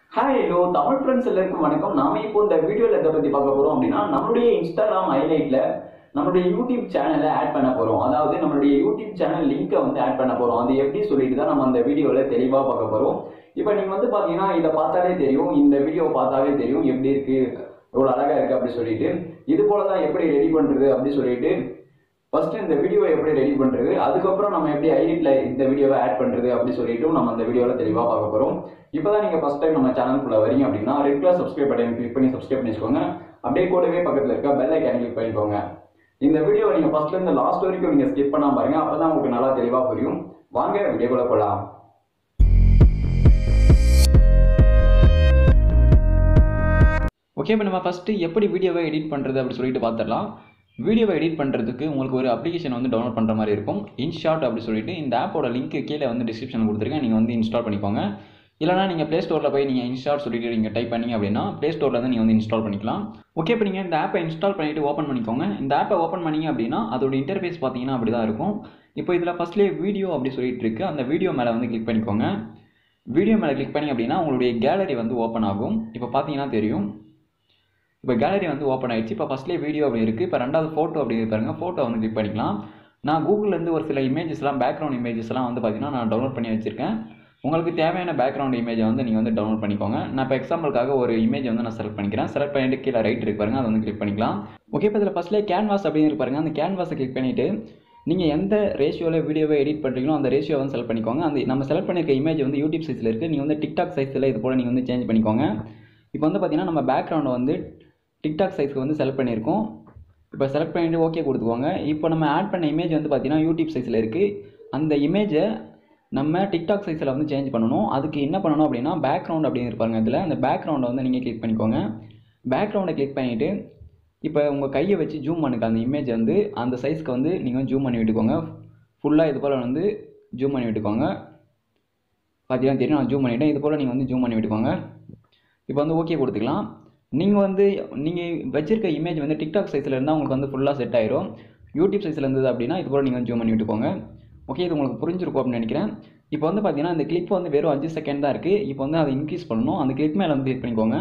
hi hello Tamil friends எல்லாருக்கும் வணக்கம் நாம இப்போ இந்த வீடியோல எதை பத்தி பார்க்க போறோம் அப்படின்னா நம்மளுடைய இன்ஸ்டாகிராம் ஹைலைட்ல நம்மளுடைய யூடியூப் சேனலை ஆட் பண்ண போறோம் அதாவது நம்மளுடைய யூடியூப் சேனல் லிங்கை வந்து ஆட் பண்ண போறோம் அது எப்படி சொல்லிட்டு தான் நம்ம அந்த வீடியோல தெளிவா பார்க்க போறோம் இப்போ நீங்க வந்து பாத்தீங்கன்னா இதை பார்த்தாலே தெரியும் இந்த வீடியோ பார்த்தாலே தெரியும் எப்படி இருக்கு எவ்வளவு அழகா இருக்கு அப்படி சொல்லிட்டு இது போல தான் எப்படி ரெடி பண்றது அப்படி சொல்லிட்டு ஃபர்ஸ்ட் இந்த வீடியோவை எப்படி ரெடி பண்றது அதுக்கப்புறம் நம்ம எப்படி ஐடிட்ல இந்த வீடியோவை ஆட் பண்றது அப்படி சொல்லிட்டு நம்ம அந்த வீடியோல தெளிவா பார்க்க போறோம் இப்போதான் நீங்க ஃபர்ஸ்ட் டைம் நம்ம சேனலுக்குள்ள வரீங்க அப்படின்னா red colour subscribe button click பண்ணி சப்ஸ்கிரைப் பண்ணி வச்சுக்கோங்க அப்படியே கூடவே பக்கத்துல இருக்க பெல் ஐக்கான கிளிக் பண்ணிக்கோங்க இந்த வீடியோவை நீங்க ஃபர்ஸ்ட்ல இருந்து லாஸ்ட் வரைக்கும் நீங்க ஸ்கிப் பண்ணாம பாருங்க அப்பதான் உங்களுக்கு நல்லா தெளிவா புரியும் வாங்க வீடியோக்குள்ள போலாம் ஓகே இப்போ நம்ம ஃபஸ்ட்டு எப்படி வீடியோவை எடிட் பண்ணுறது அப்படி சொல்லிட்டு பார்த்துடலாம் வீடியோவை எடிட் பண்ணுறதுக்கு உங்களுக்கு ஒரு அப்ளிகேஷன் வந்து டவுன்லோட் பண்ணுற மாதிரி இருக்கும் இன்ஷாட் அப்படி சொல்லிட்டு இந்த ஆப்போட லிங்க் கீழே வந்து டிஸ்கிரிப்ஷன் கொடுத்துருக்கேன் நீங்கள் வந்து இன்ஸ்டால் பண்ணிக்கோங்க இல்லைனா நீங்கள் ப்ளே ஸ்டோரில் போய் நீங்கள் இன்ஸ்டால் சொல்லிட்டு நீங்கள் டைப் பண்ணீங்க அப்படின்னா ப்ளே ஸ்டோரில் வந்து நீங்கள் வந்து இன்ஸ்டால் பண்ணிக்கலாம் ஓகே இப்போ நீங்கள் இந்த ஆப்பை இன்ஸ்டால் பண்ணிவிட்டு ஓப்பன் பண்ணிக்கோங்க இந்த ஆப்பை ஓப்பன் பண்ணீங்க அப்படின்னா அதோட இன்டர்ஃபேஸ் பார்த்தீங்கன்னா அப்படி தான் இருக்கும் இப்போ இதில் ஃபஸ்ட்லேயே வீடியோ அப்படி சொல்லிட்டு இருக்கு அந்த வீடியோ மேலே வந்து கிளிக் பண்ணிக்கோங்க வீடியோ மேலே கிளிக் பண்ணி அப்படின்னா உங்களுடைய கேலரி வந்து ஓப்பன் ஆகும் இப்போ பார்த்தீங்கன்னா தெரியும் இப்போ கேலரி வந்து ஓப்பன் ஆயிடுச்சு இப்போ ஃபஸ்ட்லேயே வீடியோ அப்படி இருக்குது இப்போ ரெண்டாவது ஃபோட்டோ அப்படி பாருங்க ஃபோட்டோ வந்து கிளிக் பண்ணிக்கலாம் நான் கூகுள்லேருந்து ஒரு சில இமேஜஸ்லாம் பேக்ரவுண்ட் இமேஜஸ்லாம் வந்து பார்த்தீங்கன்னா நான் டவுன்லோட் பண்ணி வச்சுருக்கேன் உங்களுக்கு தேவையான பேக்ரவுண்ட் இமேஜை வந்து நீங்கள் வந்து டவுன்லோட் பண்ணிக்கோங்க நான் இப்போ எக்ஸாம்பிளுக்காக ஒரு இமேஜ் வந்து நான் செலக்ட் பண்ணிக்கிறேன் செலக்ட் பண்ணிட்டு கீழே ரைட் இருக்கு பாருங்க அதை வந்து கிளிக் பண்ணிக்கலாம் ஓகே இப்போ இதில் ஃபஸ்ட்லேயே கேன்வாஸ் அப்படின்னு இருக்கு பாருங்க அந்த கேன்வாஸை கிளிக் பண்ணிவிட்டு நீங்கள் எந்த ரேஷியோவில் வீடியோவை எடிட் பண்ணுறீங்களோ அந்த ரேஷியோ வந்து செலக்ட் பண்ணிக்கோங்க அந்த நம்ம செலக்ட் பண்ணியிருக்க இமேஜ் வந்து யூடியூப் சைஸில் இருக்குது நீங்கள் வந்து டிக்டாக் சைஸில் இது போல் நீங்கள் வந்து சேஞ்ச் பண்ணிக்கோங்க இப்போ வந்து பார்த்தீங்கன்னா நம்ம பேக்ரவுண்டை வந்து டிக்டாக் சைஸ்க்கு வந்து செலக்ட் பண்ணியிருக்கோம் இப்போ செலக்ட் பண்ணிவிட்டு ஓகே கொடுத்துக்கோங்க இப்போ நம்ம ஆட் பண்ண இமேஜ் வந்து பார்த்தீங்கன்னா யூடியூப் சைஸில் இருக்குது அந்த இமேஜை நம்ம டிக்டாக் சைஸில் வந்து சேஞ்ச் பண்ணணும் அதுக்கு என்ன பண்ணணும் அப்படின்னா பேக்ரவுண்ட் அப்படின்னு இருப்பாங்க இதில் அந்த பேக்ரவுண்டை வந்து நீங்கள் கிளிக் பண்ணிக்கோங்க பேக்ரவுண்டை கிளிக் பண்ணிவிட்டு இப்போ உங்கள் கையை வச்சு ஜூம் பண்ணுங்க அந்த இமேஜ் வந்து அந்த சைஸ்க்கு வந்து நீங்கள் ஜூம் பண்ணி விட்டுக்கோங்க ஃபுல்லாக இது போல் வந்து ஜூம் பண்ணி விட்டுக்கோங்க பார்த்தீங்கன்னா தெரியும் நான் ஜூம் பண்ணிவிட்டேன் இது போல் நீங்கள் வந்து ஜூம் பண்ணி விட்டுக்கோங்க இப்போ வந்து ஓகே கொடுத்துக்கலாம் நீங்கள் வந்து நீங்கள் வச்சிருக்க இமேஜ் வந்து டிக்டாக் சைஸில் இருந்தால் உங்களுக்கு வந்து ஃபுல்லாக செட் ஆயிரும் யூடியூப் சைஸில் இருந்தது அப்படின்னா இது போல் நீங்கள் ஜூம் பண்ணி விட்டுக்கோங்க ஓகே இது உங்களுக்கு புரிஞ்சிருக்கும் அப்படின்னு நினைக்கிறேன் இப்போ வந்து பார்த்தீங்கன்னா இந்த கிளிப் வந்து வெறும் அஞ்சு செகண்ட் தான் இருக்குது இப்போ வந்து அதை இன்க்ரீஸ் பண்ணணும் அந்த கிளிக் மேலே வந்து கிளிக் பண்ணிக்கோங்க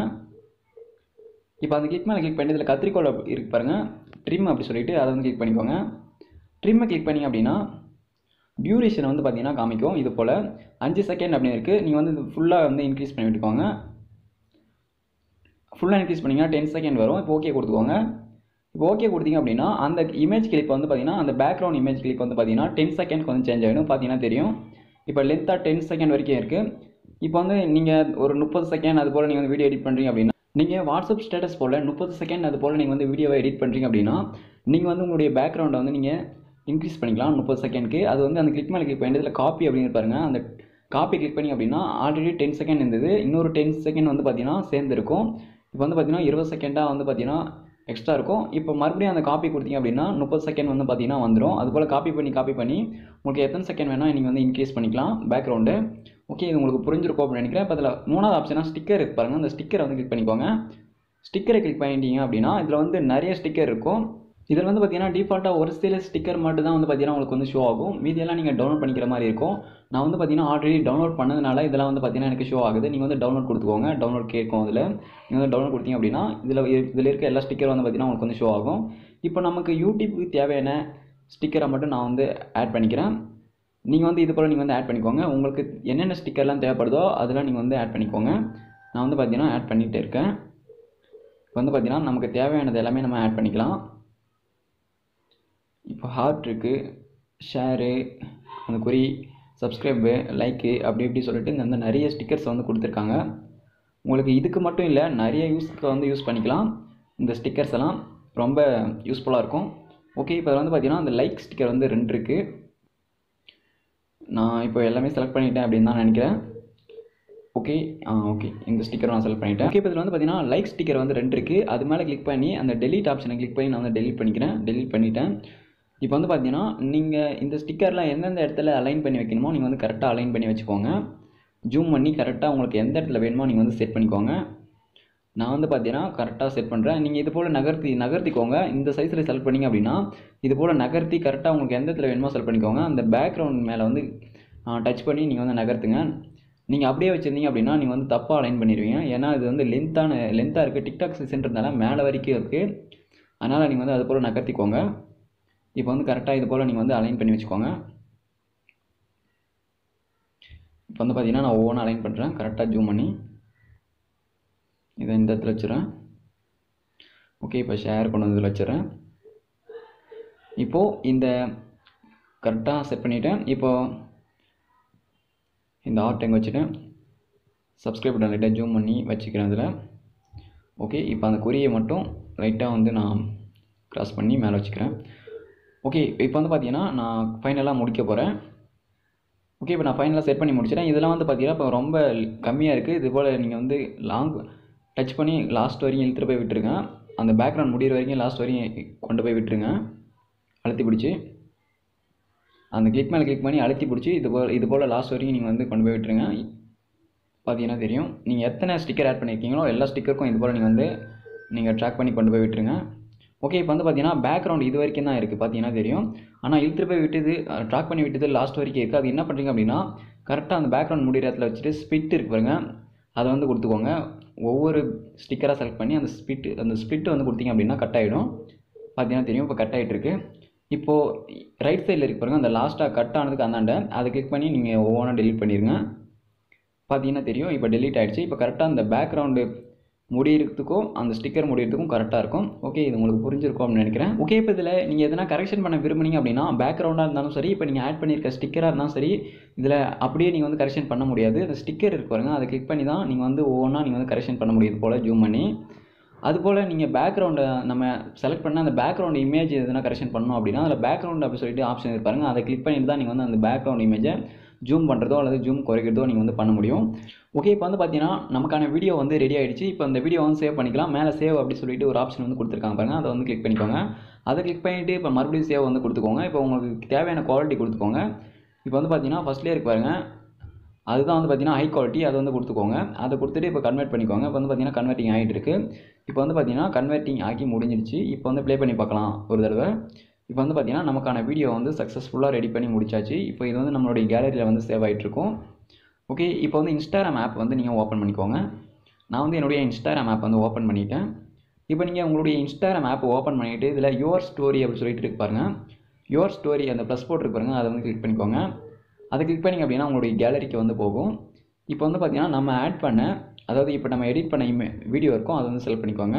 இப்போ அந்த கிளிக் மேலே கிளிக் பண்ணி இதில் கத்திரிக்கோள் இருக்கு பாருங்கள் ட்ரிம் அப்படி சொல்லிட்டு அதை வந்து கிளிக் பண்ணிக்கோங்க ட்ரிம்மை கிளிக் பண்ணி அப்படின்னா டியூரேஷன் வந்து பார்த்தீங்கன்னா காமிக்கும் இது போல் அஞ்சு செகண்ட் அப்படின்னு இருக்குது நீங்கள் வந்து ஃபுல்லாக வந்து இன்க்ரீஸ் பண்ணி விட்டுக்கோங்க ஃபுல்லாக இன்க்ரீஸ் பண்ணிங்கன்னா டென் செகண்ட் வரும் இப்போ ஓகே கொடுத்துக்கோங்க இப்போ ஓகே கொடுத்தீங்க அப்படின்னா அந்த இமேஜ் கிளிப் வந்து பார்த்தீங்கன்னா அந்த பேக்ரவுண்ட் இமேஜ் கிளிப் வந்து பார்த்தீங்கன்னா டென் செகண்ட்க்கு வந்து சேஞ்ச் ஆகிடும் பார்த்தீங்கன்னா தெரியும் இப்போ லென்த்தாக டென் செகண்ட் வரைக்கும் இருக்குது இப்போ வந்து நீங்கள் ஒரு முப்பது செகண்ட் அது போல் நீங்கள் வந்து வீடியோ எடிட் பண்ணுறீங்க அப்படின்னா நீங்கள் வாட்ஸ்அப் ஸ்டேட்டஸ் போல் முப்பது செகண்ட் அது போல் நீங்கள் வந்து வீடியோவை எடிட் பண்ணுறீங்க அப்படின்னா நீங்கள் வந்து உங்களுடைய பேக்ரவுண்டை வந்து நீங்கள் இன்க்ரீஸ் பண்ணிக்கலாம் முப்பது செகண்ட்க்கு அது வந்து அந்த கிளிக் மேலே கிளிக் பண்ணி இதில் காப்பி அப்படின்னு பாருங்க அந்த காப்பி கிளிக் பண்ணி அப்படின்னா ஆல்ரெடி டென் செகண்ட் இருந்தது இன்னொரு டென் செகண்ட் வந்து பார்த்தீங்கன்னா சேர்ந்துருக்கும் இப்போ வந்து பார்த்தீங்கன்னா இருபது செகண்டாக வந்து பார்த்தீங்கன்னா எக்ஸ்ட்ரா இருக்கும் இப்போ மறுபடியும் அந்த காப்பி கொடுத்தீங்க அப்படின்னா முப்பது செகண்ட் வந்து பார்த்தீங்கன்னா வந்துடும் அது போல் காப்பி பண்ணி காப்பி பண்ணி உங்களுக்கு எத்தனை செகண்ட் வேணால் நீங்கள் வந்து இன்க்ரீஸ் பண்ணிக்கலாம் பேக்ரவுண்டு ஓகே இது உங்களுக்கு புரிஞ்சிருக்கும் அப்படின்னு நினைக்கிறேன் இப்போ அதில் மூணாவது ஆப்ஷனாக ஸ்டிக்கர் இருக்கு பாருங்கள் அந்த ஸ்டிக்கரை வந்து கிளிக் பண்ணிக்கோங்க ஸ்டிக்கரை கிளிக் பண்ணிட்டீங்க அப்படின்னா இதில் வந்து நிறைய ஸ்டிக்கர் இருக்கும் இதில் வந்து பார்த்தீங்கன்னா டிஃபால்ட்டாக ஒரு சில ஸ்டிக்கர் மட்டும் தான் வந்து பார்த்தீங்கன்னா உங்களுக்கு வந்து ஷோ ஆகும் மீதியெல்லாம் நீங்கள் டவுன்லோட் பண்ணிக்கிற மாதிரி இருக்கும் நான் வந்து பார்த்தீங்கன்னா ஆல்ரெடி டவுன்லோட் பண்ணதுனால இதெல்லாம் வந்து பார்த்தீங்கன்னா எனக்கு ஷோ ஆகுது நீங்கள் வந்து டவுன்லோட் கொடுத்துக்கோங்க டவுன்லோட் கேட்கும் அதில் நீங்கள் வந்து டவுன்லோட் கொடுத்தீங்க அப்படின்னா இதில் இதில் இருக்க எல்லா ஸ்டிக்கர் வந்து பார்த்தீங்கன்னா உங்களுக்கு வந்து ஷோ ஆகும் இப்போ நமக்கு யூடியூப்புக்கு தேவையான ஸ்டிக்கரை மட்டும் நான் வந்து ஆட் பண்ணிக்கிறேன் நீங்கள் வந்து இது போல் நீங்கள் வந்து ஆட் பண்ணிக்கோங்க உங்களுக்கு என்னென்ன ஸ்டிக்கர்லாம் தேவைப்படுதோ அதெல்லாம் நீங்கள் வந்து ஆட் பண்ணிக்கோங்க நான் வந்து பார்த்தீங்கன்னா ஆட் பண்ணிகிட்டே இருக்கேன் இப்போ வந்து பார்த்தீங்கன்னா நமக்கு தேவையானது எல்லாமே நம்ம ஆட் பண்ணிக்கலாம் இப்போ ஹார்ட் இருக்குது ஷேரு அந்த குறி சப்ஸ்கிரைபு லைக்கு அப்படி இப்படி சொல்லிட்டு இங்கே வந்து நிறைய ஸ்டிக்கர்ஸ் வந்து கொடுத்துருக்காங்க உங்களுக்கு இதுக்கு மட்டும் இல்லை நிறைய யூஸ்க்கு வந்து யூஸ் பண்ணிக்கலாம் இந்த ஸ்டிக்கர்ஸ் எல்லாம் ரொம்ப யூஸ்ஃபுல்லாக இருக்கும் ஓகே இப்போ வந்து பார்த்தீங்கன்னா அந்த லைக் ஸ்டிக்கர் வந்து ரெண்டு இருக்குது நான் இப்போ எல்லாமே செலக்ட் பண்ணிட்டேன் அப்படின்னு தான் நினைக்கிறேன் ஓகே ஆ ஓகே இந்த ஸ்டிக்கர் நான் செலக்ட் பண்ணிட்டேன் ஓகே இப்போ இதில் வந்து பார்த்தீங்கன்னா லைக் ஸ்டிக்கர் வந்து ரெண்டு இருக்குது அது மேலே கிளிக் பண்ணி அந்த டெலிட் ஆப்ஷனை கிளிக் பண்ணி நான் வந்து டெலிட் பண்ணிக்கிறேன் டெலிட் பண்ணிட்டேன் இப்போ வந்து பார்த்தீங்கன்னா நீங்கள் இந்த ஸ்டிக்கர்லாம் எந்தெந்த இடத்துல அலைன் பண்ணி வைக்கணுமோ நீங்கள் வந்து கரெக்டாக அலைன் பண்ணி வச்சுக்கோங்க ஜூம் பண்ணி கரெக்டாக உங்களுக்கு எந்த இடத்துல வேணுமோ நீங்கள் வந்து செட் பண்ணிக்கோங்க நான் வந்து பார்த்தீங்கன்னா கரெக்டாக செட் பண்ணுறேன் நீங்கள் இது போல் நகர்த்தி நகர்த்திக்கோங்க இந்த சைஸில் செலக்ட் பண்ணிங்க அப்படின்னா இது போல் நகர்த்தி கரெக்டாக உங்களுக்கு எந்த இடத்துல வேணுமோ செலக்ட் பண்ணிக்கோங்க அந்த பேக்ரவுண்ட் மேலே வந்து டச் பண்ணி நீங்கள் வந்து நகர்த்துங்க நீங்கள் அப்படியே வச்சுருந்தீங்க அப்படின்னா நீங்கள் வந்து தப்பாக அலைன் பண்ணிடுவீங்க ஏன்னா இது வந்து லென்த்தான லென்த்தாக இருக்குது டிக்டாக் சென்டர்னால மேலே வரைக்கும் இருக்குது அதனால் நீங்கள் வந்து அது போல் நகர்த்திக்கோங்க இப்போ வந்து கரெக்டாக இது போல் நீங்கள் வந்து அலைன் பண்ணி வச்சுக்கோங்க இப்போ வந்து பார்த்தீங்கன்னா நான் ஒவ்வொன்றும் அலைன் பண்ணுறேன் கரெக்டாக ஜூம் பண்ணி இதை இந்த இடத்துல வச்சுறேன் ஓகே இப்போ ஷேர் கொண்டு வந்து இதில் வச்சுறேன் இப்போது இந்த கரெக்டாக செட் பண்ணிவிட்டேன் இப்போது இந்த ஆர்ட் எங்கே வச்சுட்டேன் சப்ஸ்கிரைப் பட்டன் லைட்டாக ஜூம் பண்ணி வச்சுக்கிறேன் இதில் ஓகே இப்போ அந்த குறியை மட்டும் லைட்டாக வந்து நான் க்ராஸ் பண்ணி மேலே வச்சுக்கிறேன் ஓகே இப்போ வந்து பார்த்தீங்கன்னா நான் ஃபைனலாக முடிக்க போகிறேன் ஓகே இப்போ நான் ஃபைனலாக செட் பண்ணி முடிச்சிட்டேன் இதெல்லாம் வந்து பார்த்தீங்கன்னா இப்போ ரொம்ப கம்மியாக இருக்குது இது போல் நீங்கள் வந்து லாங் டச் பண்ணி லாஸ்ட் வரையும் இழுத்துட்டு போய் விட்டுருங்க அந்த பேக்ரவுண்ட் முடிகிற வரைக்கும் லாஸ்ட் வரையும் கொண்டு போய் விட்டுருங்க அழுத்தி பிடிச்சி அந்த கிளிக் மேலே கிளிக் பண்ணி அழுத்தி பிடிச்சி இது போல் இது போல் லாஸ்ட் வரைக்கும் நீங்கள் வந்து கொண்டு போய் விட்டுருங்க பார்த்தீங்கன்னா தெரியும் நீங்கள் எத்தனை ஸ்டிக்கர் ஆட் பண்ணியிருக்கீங்களோ எல்லா ஸ்டிக்கருக்கும் இது போல் நீங்கள் வந்து நீங்கள் ட்ராக் பண்ணி கொண்டு போய் விட்டுருங்க ஓகே இப்போ வந்து பார்த்தீங்கன்னா பேக்ரவுண்ட் இது வரைக்கும் தான் இருக்குது பார்த்தீங்கன்னா தெரியும் ஆனால் இழுத்துட்டு போய் விட்டது ட்ராக் பண்ணி விட்டது லாஸ்ட் வரைக்கும் இருக்குது அது என்ன பண்ணுறீங்க அப்படின்னா கரெக்டாக அந்த பேக்ரவுண்ட் முடிகிற இடத்துல வச்சுட்டு ஸ்பிட் இருக்கு பாருங்க அதை வந்து கொடுத்துக்கோங்க ஒவ்வொரு ஸ்டிக்கராக செலக்ட் பண்ணி அந்த ஸ்பிட் அந்த ஸ்பிட் வந்து கொடுத்தீங்க அப்படின்னா கட் ஆகிடும் பார்த்தீங்கன்னா தெரியும் இப்போ கட் ஆகிட்டு இருக்கு இப்போது ரைட் சைடில் இருக்கு பாருங்க அந்த லாஸ்ட்டாக கட் ஆனதுக்கு அந்தாண்ட அதை கிளிக் பண்ணி நீங்கள் ஒவ்வொன்றா டெலீட் பண்ணிடுங்க பார்த்தீங்கன்னா தெரியும் இப்போ டெலீட் ஆகிடுச்சு இப்போ கரெக்டாக அந்த பேக்ரவுண்டு முடியறதுக்கும் அந்த ஸ்டிக்கர் முடியறதுக்கும் கரெக்டாக இருக்கும் ஓகே இது உங்களுக்கு புரிஞ்சிருக்கும் அப்படின்னு நினைக்கிறேன் ஓகே இப்போ இதில் நீங்கள் எதனா கரெக்ஷன் பண்ண விரும்புனீங்க அப்படின்னா பேக்ரவுண்டாக இருந்தாலும் சரி இப்போ நீங்கள் ஆட் பண்ணியிருக்க ஸ்டிக்கராக இருந்தாலும் சரி இதில் அப்படியே நீங்கள் வந்து கரெக்ஷன் பண்ண முடியாது அந்த ஸ்டிக்கர் இருக்கு பாருங்க அதை கிளிக் பண்ணி தான் நீங்கள் வந்து ஒவ்வொன்றா நீங்கள் வந்து கரெக்ஷன் பண்ண முடியுது போல் ஜூம் பண்ணி அதுபோல் நீங்கள் பேக்ரவுண்டை நம்ம செலக்ட் பண்ண அந்த பேக்ரவுண்ட் இமேஜ் எதுனா கரெக்ஷன் பண்ணணும் அப்படின்னா அதில் பேக்ரவுண்ட் அப்படி சொல்லிட்டு ஆப்ஷன் இருப்பாருங்க அதை கிளிக் பண்ணிட்டு தான் நீங்கள் வந்து அந்த பேக்ரவுண்ட் இமேஜை ஜூம் பண்ணுறதோ அல்லது ஜூம் குறைக்கிறதோ நீங்கள் வந்து பண்ண முடியும் ஓகே இப்போ வந்து பார்த்தீங்கன்னா நமக்கான வீடியோ வந்து ரெடி ஆகிடுச்சு இப்போ அந்த வீடியோ வந்து சேவ் பண்ணிக்கலாம் மேலே சேவ் அப்படி சொல்லிட்டு ஒரு ஆப்ஷன் வந்து கொடுத்துருக்காங்க பாருங்க அதை வந்து கிளிக் பண்ணிக்கோங்க அதை கிளிக் பண்ணிவிட்டு இப்போ மறுபடியும் சேவ் வந்து கொடுத்துக்கோங்க இப்போ உங்களுக்கு தேவையான குவாலிட்டி கொடுத்துக்கோங்க இப்போ வந்து பார்த்தீங்கன்னா ஃபஸ்ட்லேயே இருக்கு பாருங்க அதுதான் வந்து பார்த்தீங்கன்னா ஹை குவாலிட்டி அதை வந்து கொடுத்துக்கோங்க அதை கொடுத்துட்டு இப்போ கன்வெர்ட் பண்ணிக்கோங்க இப்போ வந்து பார்த்தீங்கன்னா கன்வெர்ட்டிங் ஆகிட்டு இருக்கு இப்போ வந்து பார்த்தீங்கன்னா கன்வெர்ட்டிங் ஆகி முடிஞ்சிடுச்சு இப்போ வந்து ப்ளே பண்ணி பார்க்கலாம் ஒரு தடவை இப்போ வந்து பார்த்தீங்கன்னா நமக்கான வீடியோ வந்து சக்ஸஸ்ஃபுல்லாக ரெடி பண்ணி முடிச்சாச்சு இப்போ இது வந்து நம்மளுடைய கேலரியில் வந்து சேவ் ஆகிட்ருக்கும் ஓகே இப்போ வந்து இன்ஸ்டாகிராம் ஆப் வந்து நீங்கள் ஓப்பன் பண்ணிக்கோங்க நான் வந்து என்னுடைய இன்ஸ்டாகிராம் ஆப் வந்து ஓப்பன் பண்ணிட்டேன் இப்போ நீங்கள் உங்களுடைய இன்ஸ்டாகிராம் ஆப் ஓப்பன் பண்ணிவிட்டு இதில் யுவர் ஸ்டோரி அப்படின்னு சொல்லிட்டு இருக்கு பாருங்க யுவர் ஸ்டோரி அந்த ப்ளஸ் போட்டு இருக்கு பாருங்க அதை வந்து கிளிக் பண்ணிக்கோங்க அதை கிளிக் பண்ணிங்க அப்படின்னா உங்களுடைய கேலரிக்கு வந்து போகும் இப்போ வந்து பார்த்தீங்கன்னா நம்ம ஆட் பண்ண அதாவது இப்போ நம்ம எடிட் பண்ண இமே வீடியோ இருக்கும் அதை வந்து செலக்ட் பண்ணிக்கோங்க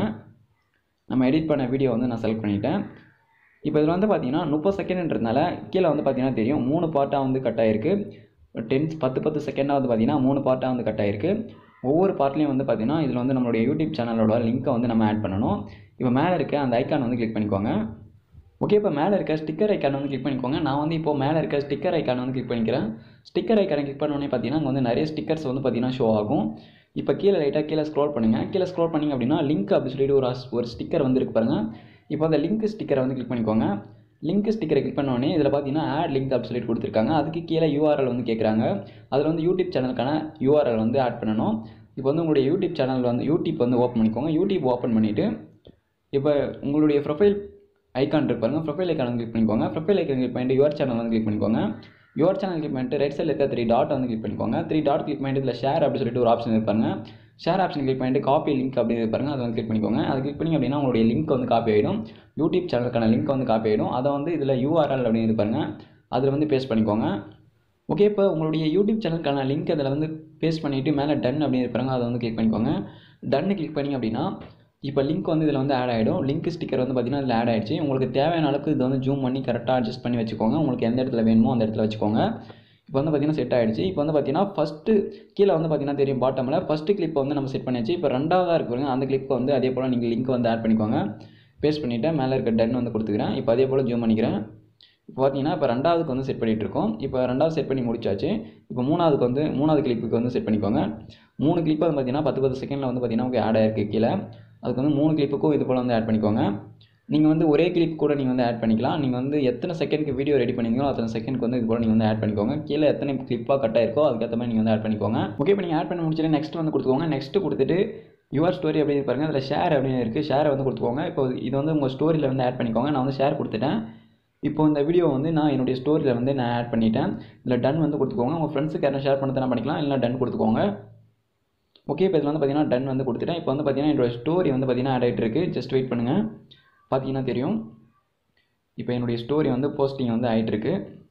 நம்ம எடிட் பண்ண வீடியோ வந்து நான் செலக்ட் பண்ணிட்டேன் இப்போ இதில் வந்து பார்த்தீங்கன்னா முப்பது செகண்ட்ன்றதுனால கீழே வந்து பார்த்தீங்கன்னா தெரியும் மூணு பார்ட்டாக வந்து கட் ஆயிருக்கு டென் பத்து பத்து செகண்டாக வந்து பார்த்தீங்கன்னா மூணு பார்ட்டாக வந்து கட் ஆயிருக்கு ஒவ்வொரு பார்ட்லேயும் வந்து பார்த்தீங்கன்னா இதில் வந்து நம்மளுடைய யூடியூப் சேனலோட லிங்க்கை வந்து நம்ம ஆட் பண்ணணும் இப்போ மேலே இருக்க அந்த ஐக்கான் வந்து கிளிக் பண்ணிக்கோங்க ஓகே இப்போ மேலே இருக்க ஸ்டிக்கர் ஐக்கான் வந்து கிளிக் பண்ணிக்கோங்க நான் வந்து இப்போ மேலே இருக்க ஸ்டிக்கர் ஐக்கான் வந்து கிளிக் பண்ணிக்கிறேன் ஸ்டிக்கர் ஐக்கானை கிளிக் பண்ணோடனே பார்த்தீங்கன்னா அங்கே வந்து நிறைய ஸ்டிக்கர்ஸ் வந்து பார்த்தீங்கன்னா ஷோ ஆகும் இப்போ கீழே லைட்டாக கீழே ஸ்க்ரோல் பண்ணுங்கள் கீழே ஸ்க்ரோல் பண்ணிங்க அப்படின்னா லிங்க் அப்படி சொல்லிட்டு ஒரு அஸ்- ஒரு ஸ்டிக்கர் வந்து இருக்கு பாருங்கள் இப்போ அந்த லிங்க் ஸ்டிக்கரை வந்து கிளிக் பண்ணிக்கோங்க லிங்க் ஸ்டிக்கரை கிளிக் பண்ணோடனே இதில் பார்த்தீங்கன்னா ஆட் லிங்க் அப்படி சொல்லிட்டு கொடுத்துருக்காங்க அதுக்கு கீழே யூஆர்எல் வந்து கேட்குறாங்க அதில் வந்து யூடியூப் சேனலுக்கான யூஆர்எல் வந்து ஆட் பண்ணணும் இப்போ வந்து உங்களுடைய யூடியூப் சேனல் வந்து யூடியூப் வந்து ஓப்பன் பண்ணிக்கோங்க யூடியூப் ஓப்பன் பண்ணிவிட்டு இப்போ உங்களுடைய ப்ரொஃபைல் ஐக்கான் இருக்கு பாருங்க ப்ரொஃபைல் ஐக்கான் வந்து கிளிக் பண்ணிக்கோங்க ப்ரொஃபைல் ஐக்கான் கிளிக் பண்ணிட்டு யுவர் சேனல் வந்து கிளிக் பண்ணிக்கோங்க யுவர் சேனல் கிளிக் பண்ணிட்டு ரைட் சைடில் இருக்க த்ரீ டாட் வந்து கிளிக் பண்ணிக்கோங்க த்ரீ டாட் கிளிக் பண்ணிட்டு இதில் ஷேர் அப்படி சொல்லிட்டு ஒரு ஆப்ஷன் இருப்பாங்க ஷேர் ஆப்ஷன் கிளிக் பண்ணிட்டு காப்பி லிங்க் அப்படி இருப்பாருங்க அதை வந்து கிளிக் பண்ணிக்கோங்க அது கிளிக் பண்ணி அப்படின்னா உங்களுடைய லிங்க் வந்து காப்பி ஆகிடும் யூடியூப் சேனலுக்கான லிங்க் வந்து காப்பி ஆகிடும் அதை வந்து இதில் யூஆர்எல் அப்படின்னு இருப்பாருங்க அதில் வந்து பேஸ்ட் பண்ணிக்கோங்க ஓகே இப்போ உங்களுடைய யூடியூப் சேனலுக்கான லிங்க் அதில் வந்து பேஸ்ட் பண்ணிவிட்டு மேலே டன் அப்படின்னு இருப்பாங்க அதை வந்து கிளிக் பண்ணிக்கோங்க டன்னு கிளிக் பண்ணிங்க அப்படின்னா இப்போ லிங்க் வந்து இதில் வந்து ஆட் ஆகிடும் லிங்க் ஸ்டிக்கர் வந்து பார்த்தீங்கன்னா இதில் ஆட் ஆயிடுச்சு உங்களுக்கு தேவையான அளவுக்கு இது வந்து ஜூம் பண்ணி கரெக்டாக அட்ஜஸ்ட் பண்ணி வச்சுக்கோங்க உங்களுக்கு எந்த இடத்துல வேணுமோ அந்த இடத்துல வச்சுக்கோங்க இப்போ வந்து பார்த்தீங்கன்னா செட் ஆயிடுச்சு இப்போ வந்து பார்த்தீங்கன்னா ஃபஸ்ட்டு கீழே வந்து பார்த்தீங்கன்னா தெரியும் பாட்டமில் ஃபஸ்ட்டு கிளிப்பை வந்து நம்ம செட் பண்ணியாச்சு இப்போ ரெண்டாவதாக இருக்கு பாருங்க அந்த கிளிப்பை வந்து அதே போல் நீங்கள் லிங்க் வந்து ஆட் பண்ணிக்கோங்க பேஸ்ட் பண்ணிவிட்டு மேலே இருக்க டன் வந்து கொடுத்துக்கிறேன் இப்போ அதே போல் ஜூம் பண்ணிக்கிறேன் இப்போ பார்த்தீங்கன்னா இப்போ ரெண்டாவதுக்கு வந்து செட் பண்ணிட்டு இருக்கோம் இப்போ ரெண்டாவது செட் பண்ணி முடிச்சாச்சு இப்போ மூணாவதுக்கு வந்து மூணாவது கிளிப்புக்கு வந்து செட் பண்ணிக்கோங்க மூணு கிளிப்பு வந்து பார்த்தீங்கன்னா பத்து பத்து செகண்டில் வந்து பார்த்தீங்கன்னா உங்களுக்கு ஆட் ஆயிருக்கு கீழே அதுக்கு வந்து மூணு கிளிப்புக்கும் இது போல் வந்து ஆட் பண்ணிக்கோங்க நீங்கள் வந்து ஒரே கிளிப் கூட நீங்கள் வந்து ஆட் பண்ணிக்கலாம் நீங்கள் வந்து எத்தனை செகண்ட்க்கு வீடியோ ரெடி பண்ணீங்களோ அத்தனை செகண்ட்க்கு வந்து இது போல் நீங்கள் வந்து ஆட் பண்ணிக்கோங்க கீழே எத்தனை கிளிப்பாக கட் ஆயிருக்கோ அதுக்கேற்ற மாதிரி நீங்கள் வந்து ஆட் பண்ணிக்கோங்க ஓகே இப்போ நீங்கள் ஆட் பண்ணி முடிச்சுட்டு நெக்ஸ்ட் வந்து கொடுத்துக்கோங்க நெக்ஸ்ட் கொடுத்துட்டு யுவர் ஸ்டோரி அப்படின்னு பாருங்க அதில் ஷேர் அப்படின்னு இருக்குது ஷேரை வந்து கொடுத்துக்கோங்க இப்போ இது வந்து உங்கள் ஸ்டோரியில் வந்து ஆட் பண்ணிக்கோங்க நான் வந்து ஷேர் கொடுத்துட்டேன் இப்போ இந்த வீடியோ வந்து நான் என்னுடைய ஸ்டோரியில் வந்து நான் ஆட் பண்ணிட்டேன் இதில் டன் வந்து கொடுத்துக்கோங்க உங்கள் ஃப்ரெண்ட்ஸுக்கு யாரும் ஷேர் பண்ணி பண்ணிக்கலாம் இல்லை டன் கொடுத்துக்கோங்க ஓகே இப்போ இதில் வந்து பார்த்தீங்கன்னா டன் வந்து கொடுத்துட்டேன் இப்போ வந்து பார்த்தீங்கன்னா என்னோட ஸ்டோரி வந்து பார்த்தீங்கன்னா ஆட் ஆகிட்டு இருக்கு ஜஸ்ட் வெயிட் பண்ணுங்கள் பார்த்தீங்கன்னா தெரியும் இப்போ என்னுடைய ஸ்டோரி வந்து போஸ்டிங் வந்து ஆகிட்டு இருக்கு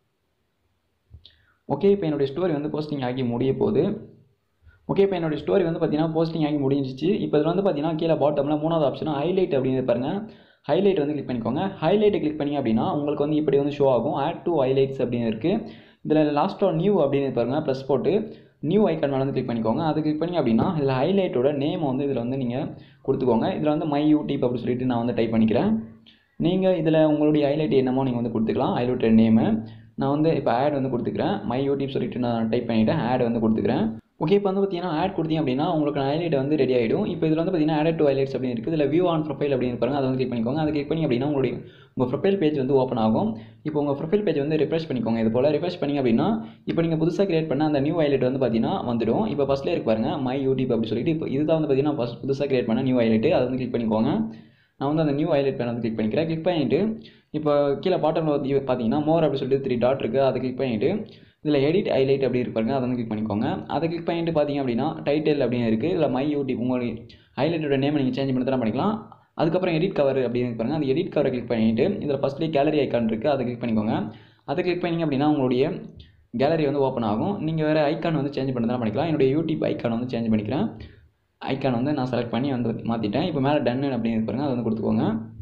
ஓகே இப்போ என்னுடைய ஸ்டோரி வந்து போஸ்டிங் ஆகி முடிய போகுது ஓகே இப்போ என்னுடைய ஸ்டோரி வந்து பார்த்தீங்கன்னா போஸ்டிங் ஆகி முடிஞ்சிச்சு இப்போ இதில் வந்து பார்த்தீங்கன்னா கீழே பாட்டமில் மூணாவது ஆப்ஷன் ஹைலைட் அப்படின்னு பாருங்க ஹைலைட் வந்து கிளிக் பண்ணிக்கோங்க ஹைலைட்டை கிளிக் பண்ணி அப்படின்னா உங்களுக்கு வந்து இப்படி வந்து ஷோ ஆகும் ஆட் டு ஹைலைட்ஸ் அப்படின்னு இருக்குது இதில் லாஸ்ட்டாக நியூ அப்படின்னு பாருங்கள் ப்ளஸ் போட்டு நியூ ஐக்கான் மேலே வந்து கிளிக் பண்ணிக்கோங்க அது கிளிக் பண்ணி அப்படின்னா இதில் ஹைலைட்டோட நேம் வந்து இதில் வந்து நீங்கள் கொடுத்துக்கோங்க இதில் வந்து மை யூடியூப் அப்படின்னு சொல்லிட்டு நான் வந்து டைப் பண்ணிக்கிறேன் நீங்கள் இதில் உங்களுடைய ஹைலைட் என்னமோ நீங்கள் வந்து கொடுத்துக்கலாம் ஹைலைட் நேமு நான் வந்து இப்போ ஆட் வந்து கொடுத்துக்கிறேன் மை யூடியூப் சொல்லிட்டு நான் டைப் பண்ணிவிட்டேன் ஆட் வந்து கொடுத்துக்கிறேன் ஓகே இப்போ வந்து பார்த்தீங்கன்னா ஆட் கொடுத்தீங்க அப்படின்னா உங்களுக்கு ஹைலைட் வந்து ரெடி ஆகிடும் இப்போ இதில் வந்து பார்த்தீங்கன்னா ஆட் டு ஹைலைட்ஸ் அப்படின்னு இருக்குது இதில் வியூ ஆன் ப்ரொஃபைல் அப்படின்னு பாருங்க அதை வந்து கிளிக் பண்ணிக்கோங்க அதை கிளிக் பண்ணி அப்படின்னா உங்களுடைய உங்கள் ப்ரொஃபைல் பேஜ் வந்து ஓப்பன் ஆகும் இப்போ உங்கள் ப்ரொஃபைல் பேஜ் வந்து ரிஃப்ரெஷ் பண்ணிக்கோங்க இது போல் ரிஃப்ரெஷ் பண்ணிங்க அப்படின்னா இப்போ நீங்கள் புதுசாக கிரியேட் பண்ண அந்த நியூ ஹைலைட் வந்து பார்த்தீங்கன்னா வந்துடும் இப்போ ஃபஸ்ட்லேயே இருக்கு பாருங்க மை யூடியூப் அப்படி சொல்லிட்டு இப்போ இதுதான் வந்து பார்த்தீங்கன்னா ஃபஸ்ட் புதுசாக கிரியேட் பண்ண நியூ ஹைலைட் அதை வந்து கிளிக் பண்ணிக்கோங்க நான் வந்து அந்த நியூ ஹைலைட் பேன் வந்து கிளிக் பண்ணிக்கிறேன் கிளிக் பண்ணிவிட்டு இப்போ கீழே பாட்டமில் வந்து பார்த்தீங்கன்னா மோர் அப்படி சொல்லிட்டு த்ரீ டாட் இருக்குது அதை கிளிக் பண்ணிவிட்டு இதில் எடிட் ஹைலைட் அப்படி இருப்பாருங்க அதை வந்து கிளிக் பண்ணிக்கோங்க அதை கிளிக் பண்ணிட்டு பார்த்தீங்க அப்படின்னா டைட்டில் அப்படின்னு இருக்குது இதில் மை யூடியூப் உங்களுடைய ஹைலைட்டோட நேம் நீங்கள் சேஞ்ச் பண்ணி தர பண்ணிக்கலாம் அதுக்கப்புறம் எடிட் கவர் அப்படின்னு பாருங்க அந்த எடிட் கவரை கிளிக் பண்ணிவிட்டு இதில் ஃபஸ்ட்லேயே கேலரி ஐக்கான் இருக்குது அதை கிளிக் பண்ணிக்கோங்க அதை கிளிக் பண்ணிங்க அப்படின்னா உங்களுடைய கேலரி வந்து ஓப்பன் ஆகும் நீங்கள் வேறு ஐக்கான் வந்து சேஞ்ச் பண்ணி பண்ணிக்கலாம் என்னுடைய யூடியூப் ஐக்கான் வந்து சேஞ்ச் பண்ணிக்கிறேன் ஐக்கான் வந்து நான் செலக்ட் பண்ணி வந்து மாற்றிட்டேன் இப்போ மேலே டன் அப்படின்னு பாருங்க அதை வந்து கொடுத்துக்கோங்க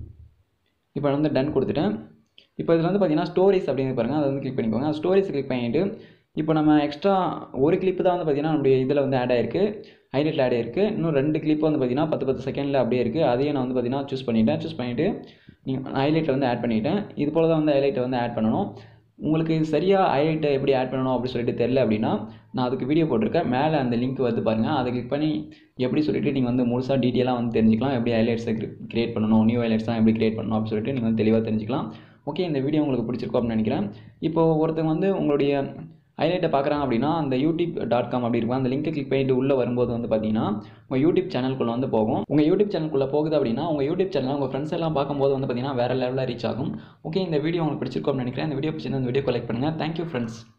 இப்போ வந்து டன் கொடுத்துட்டேன் இப்போ இதில் வந்து பார்த்தீங்கன்னா ஸ்டோரிஸ் அப்படின்னு பாருங்கள் அதை வந்து கிளிக் பண்ணிக்கோங்க ஸ்டோரிஸ் கிளிக் பண்ணிவிட்டு இப்போ நம்ம எக்ஸ்ட்ரா ஒரு கிளிப்பு தான் வந்து பார்த்தீங்கன்னா நம்மளுடைய இதில் வந்து ஆட் ஆயிருக்கு ஹைலைட்டில் ஆட் ஆயிருக்கு இன்னும் ரெண்டு கிளிப் வந்து பார்த்தீங்கன்னா பத்து பத்து செகண்டில் அப்படியே இருக்குது அதையும் நான் வந்து பார்த்தீங்கன்னா சூஸ் பண்ணிட்டேன் சூஸ் பண்ணிவிட்டு நீங்கள் ஹைலைட்டில் வந்து ஆட் பண்ணிவிட்டேன் இது போல் தான் வந்து ஹைலைட்டை வந்து ஆட் பண்ணணும் உங்களுக்கு சரியாக ஹைலைட்டை எப்படி ஆட் பண்ணணும் அப்படின்னு சொல்லிட்டு தெரில அப்படின்னா நான் அதுக்கு வீடியோ போட்டிருக்கேன் மேலே அந்த லிங்க் வந்து பாருங்கள் அதை கிளிக் பண்ணி எப்படி சொல்லிட்டு நீங்கள் வந்து முழுசாக டீட்டெயிலாக வந்து தெரிஞ்சுக்கலாம் எப்படி ஹைலைட்ஸை கிரியேட் பண்ணணும் நியூ ஹைலைட்ஸ் தான் எப்படி கிரியேட் பண்ணணும் அப்படின்னு சொல்லிட்டு நீங்கள் வந்து தெளிவாக தெரிஞ்சுக்கலாம் ஓகே இந்த வீடியோ உங்களுக்கு பிடிச்சிருக்கோம் அப்படின்னு நினைக்கிறேன் இப்போ ஒருத்தங்க வந்து உங்களுடைய ஹைலைட்டை பார்க்குறாங்க அப்படின்னா அந்த யூடியூப் டாட் காம் அப்படி இருக்கும் அந்த லிங்கை கிளிக் பண்ணிட்டு உள்ளே வரும்போது வந்து பார்த்தீங்கன்னா உங்கள் யூடியூப் சேனலுக்குள்ளே வந்து போகும் உங்கள் யூடியூப் சேனலுக்குள்ளே போகுது அப்படின்னா உங்கள் யூடியூப் சேனல் உங்கள் ஃப்ரெண்ட்ஸ் எல்லாம் பார்க்கும்போது வந்து பார்த்தீங்கன்னா வேறு லெவலில் ரீச் ஆகும் ஓகே இந்த வீடியோ உங்களுக்கு பிடிச்சிருக்கோம் அப்படின்னு நினைக்கிறேன் இந்த வீடியோ பிடிச்சிருந்தா இந்த வீடியோ கலெக்ட் பண்ணுங்கள் தேங்க்யூ ஃப்ரெண்ட்ஸ்